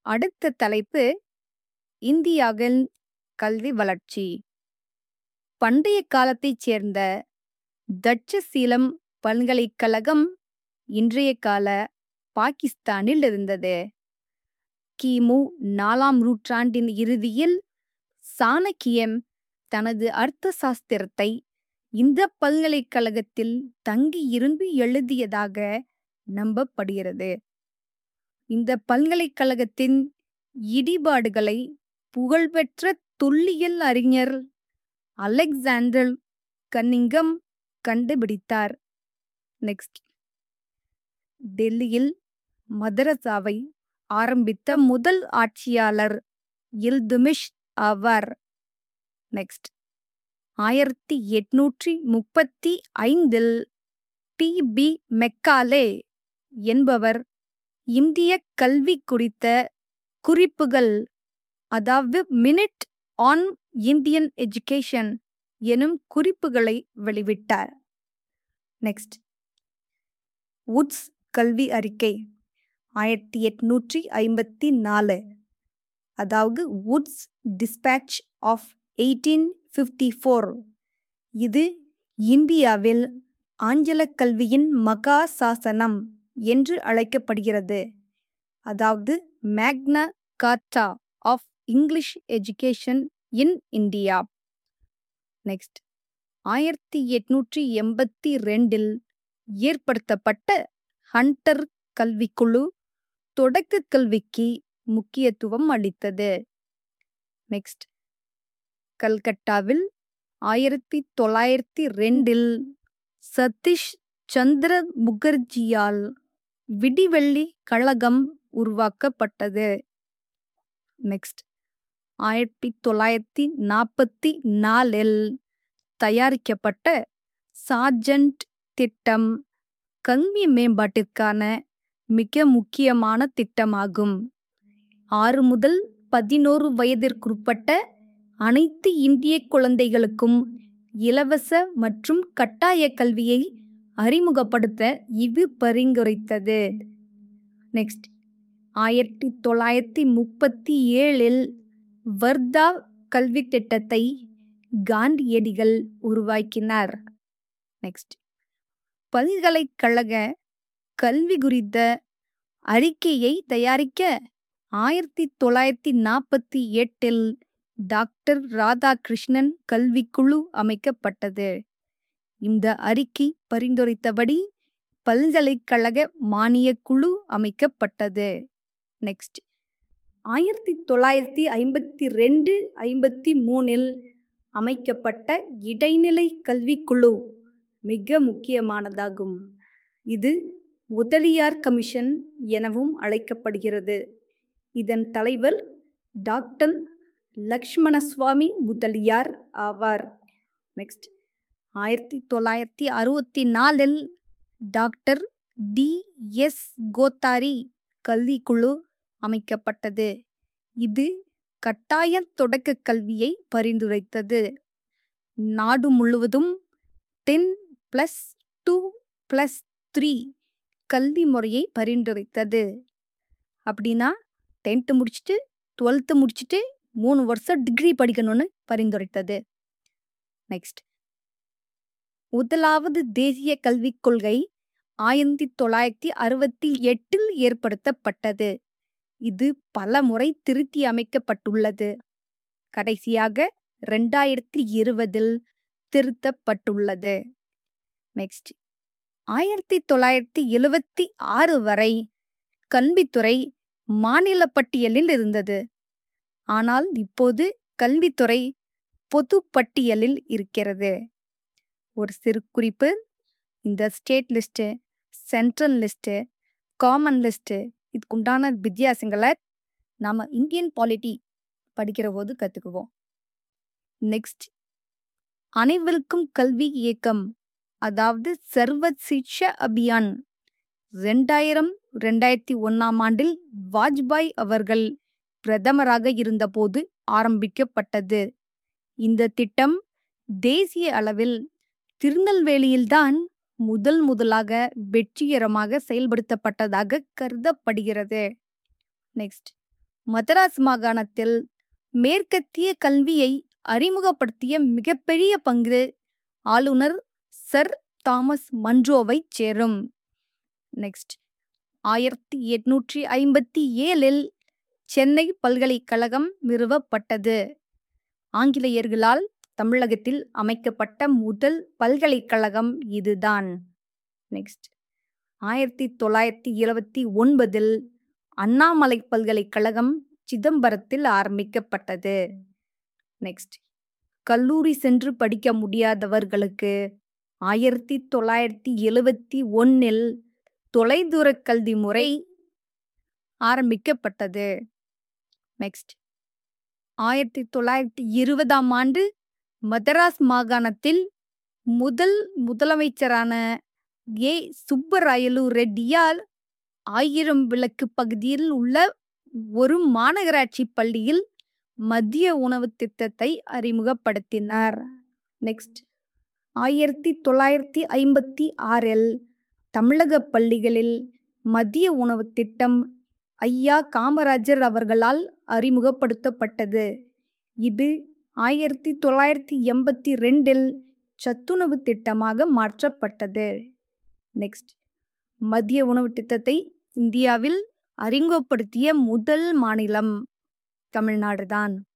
அடுத்த தலைப்பு இந்தியாவின் கல்வி வளர்ச்சி பண்டைய காலத்தைச் சேர்ந்த தட்சசீலம் பல்கலைக்கழகம் இன்றைய கால பாகிஸ்தானில் இருந்தது கிமு நாலாம் நூற்றாண்டின் இறுதியில் சாணக்கியம் தனது அர்த்த சாஸ்திரத்தை இந்த பல்கலைக்கழகத்தில் தங்கியிருந்து எழுதியதாக நம்பப்படுகிறது இந்த பல்கலைக்கழகத்தின் இடிபாடுகளை புகழ்பெற்ற தொல்லியல் அறிஞர் அலெக்சாண்டர் கன்னிங்கம் கண்டுபிடித்தார் நெக்ஸ்ட் டெல்லியில் மதரசாவை ஆரம்பித்த முதல் ஆட்சியாளர் இல்துமிஷ் ஆவார் நெக்ஸ்ட் ஆயிரத்தி எட்நூற்றி முப்பத்தி ஐந்தில் டி பி மெக்காலே என்பவர் இந்திய கல்வி குறித்த குறிப்புகள் அதாவது மினிட் ஆன் இந்தியன் எஜுகேஷன் எனும் குறிப்புகளை வெளிவிட்டார் நெக்ஸ்ட் உட்ஸ் கல்வி அறிக்கை ஆயிரத்தி எட்நூற்றி ஐம்பத்தி நாலு அதாவது Wood's despatch of eighteen fifty four இது இந்தியாவில் ஆங்கில கல்வியின் மகா சாசனம் என்று அழைக்கப்படுகிறது அதாவது Magna Carta of English education in India next ஆயிரத்தி எட்நூற்றி எண்பத்தி ரெண்டில் ஏற்படுத்தப்பட்ட ஹண்டர் கல்விக்குழு தொடக்க கல்விக்கு முக்கியத்துவம் அளித்தது நெக்ஸ்ட் கல்கட்டாவில் ஆயிரத்தி தொள்ளாயிரத்தி ரெண்டில் சதீஷ் சந்திர முகர்ஜியால் விடிவெள்ளி கழகம் உருவாக்கப்பட்டது நெக்ஸ்ட் ஆயிரத்தி தொள்ளாயிரத்தி நாற்பத்தி நாலில் தயாரிக்கப்பட்ட சார்ஜன்ட் திட்டம் கல்வி மேம்பாட்டிற்கான மிக முக்கியமான திட்டமாகும் ஆறு முதல் பதினோரு வயதிற்குட்பட்ட அனைத்து இந்திய குழந்தைகளுக்கும் இலவச மற்றும் கட்டாய கல்வியை அறிமுகப்படுத்த இது பரிந்துரைத்தது நெக்ஸ்ட் ஆயிரத்தி தொள்ளாயிரத்தி முப்பத்தி ஏழில் வர்தா கல்வி திட்டத்தை காந்தியடிகள் உருவாக்கினார் நெக்ஸ்ட் பல்கலைக்கழக கல்வி குறித்த அறிக்கையை தயாரிக்க ஆயிரத்தி தொள்ளாயிரத்தி நாற்பத்தி எட்டில் டாக்டர் ராதாகிருஷ்ணன் கல்விக்குழு அமைக்கப்பட்டது இந்த அறிக்கை பரிந்துரைத்தபடி பல்கலைக்கழக மானியக் குழு அமைக்கப்பட்டது நெக்ஸ்ட் ஆயிரத்தி தொள்ளாயிரத்தி ஐம்பத்தி ரெண்டு ஐம்பத்தி மூணில் அமைக்கப்பட்ட இடைநிலை கல்விக்குழு மிக முக்கியமானதாகும் இது முதலியார் கமிஷன் எனவும் அழைக்கப்படுகிறது இதன் தலைவர் டாக்டர் லக்ஷ்மணசுவாமி முதலியார் ஆவார் நெக்ஸ்ட் ஆயிரத்தி தொள்ளாயிரத்தி அறுபத்தி நாலில் டாக்டர் டி எஸ் கோத்தாரி கல்விக்குழு அமைக்கப்பட்டது இது கட்டாய தொடக்க கல்வியை பரிந்துரைத்தது நாடு முழுவதும் ten plus two plus three கல்வி முறையை பரிந்துரைத்தது அப்படின்னா டென்த்து முடிச்சுட்டு டுவெல்த்து முடிச்சுட்டு மூணு வருஷம் டிகிரி படிக்கணும்னு பரிந்துரைத்தது நெக்ஸ்ட் முதலாவது தேசிய கல்விக் கொள்கை ஆயிரத்தி தொள்ளாயிரத்தி அறுபத்தி எட்டில் ஏற்படுத்தப்பட்டது இது பல முறை திருத்தி அமைக்கப்பட்டுள்ளது கடைசியாக ரெண்டாயிரத்தி இருபதில் திருத்தப்பட்டுள்ளது நெக்ஸ்ட் ஆயிரத்தி தொள்ளாயிரத்தி எழுவத்தி ஆறு வரை கல்வித்துறை மாநில பட்டியலில் இருந்தது ஆனால் இப்போது கல்வித்துறை பொது பட்டியலில் இருக்கிறது ஒரு சிறு குறிப்பு இந்த state list central list common list இதுக்குண்டான வித்தியாசங்களை நாம் இந்தியன் பாலிட்டி படிக்கிற போது கற்றுக்குவோம் நெக்ஸ்ட் அனைவருக்கும் கல்வி இயக்கம் அதாவது சர்வ சிக்ஷா அபியான் ரெண்டாயிரம் ரெண்டாயிரத்தி ஒன்னாம் ஆண்டில் வாஜ்பாய் அவர்கள் பிரதமராக இருந்தபோது ஆரம்பிக்கப்பட்டது இந்த திட்டம் தேசிய அளவில் திருநெல்வேலியில்தான் முதல் முதலாக வெற்றிகரமாக செயல்படுத்தப்பட்டதாக கருதப்படுகிறது நெக்ஸ்ட் மதராஸ் மாகாணத்தில் மேற்கத்திய கல்வியை அறிமுகப்படுத்திய மிகப்பெரிய பங்கு ஆளுநர் சர் தாமஸ் மன்றோவைச் சேரும் நெக்ஸ்ட் ஆயிரத்தி எட்நூற்றி ஐம்பத்தி ஏழில் சென்னை பல்கலைக்கழகம் நிறுவப்பட்டது ஆங்கிலேயர்களால் தமிழகத்தில் அமைக்கப்பட்ட முதல் பல்கலைக்கழகம் இதுதான் நெக்ஸ்ட் ஆயிரத்தி தொள்ளாயிரத்தி இருபத்தி ஒன்பதில் அண்ணாமலை பல்கலைக்கழகம் சிதம்பரத்தில் ஆரம்பிக்கப்பட்டது நெக்ஸ்ட் கல்லூரி சென்று படிக்க முடியாதவர்களுக்கு ஆயிரத்தி தொள்ளாயிரத்தி எழுவத்தி ஒன்னில் தொலைதூர கல்வி முறை ஆரம்பிக்கப்பட்டது நெக்ஸ்ட் ஆயிரத்தி தொள்ளாயிரத்தி இருபதாம் ஆண்டு மதராஸ் மாகாணத்தில் முதல் முதலமைச்சரான ஏ சுப்பராயலு ரெட்டியால் ஆயிரம் விளக்கு பகுதியில் உள்ள ஒரு மாநகராட்சி பள்ளியில் மதிய உணவு திட்டத்தை அறிமுகப்படுத்தினார் நெக்ஸ்ட் ஆயிரத்தி தொள்ளாயிரத்தி ஐம்பத்தி ஆறில் தமிழக பள்ளிகளில் மதிய உணவு திட்டம் ஐயா காமராஜர் அவர்களால் அறிமுகப்படுத்தப்பட்டது இது ஆயிரத்தி தொள்ளாயிரத்தி எண்பத்தி ரெண்டில் சத்துணவு திட்டமாக மாற்றப்பட்டது நெக்ஸ்ட் மதிய உணவு திட்டத்தை இந்தியாவில் அறிமுகப்படுத்திய முதல் மாநிலம் தமிழ்நாடு தான்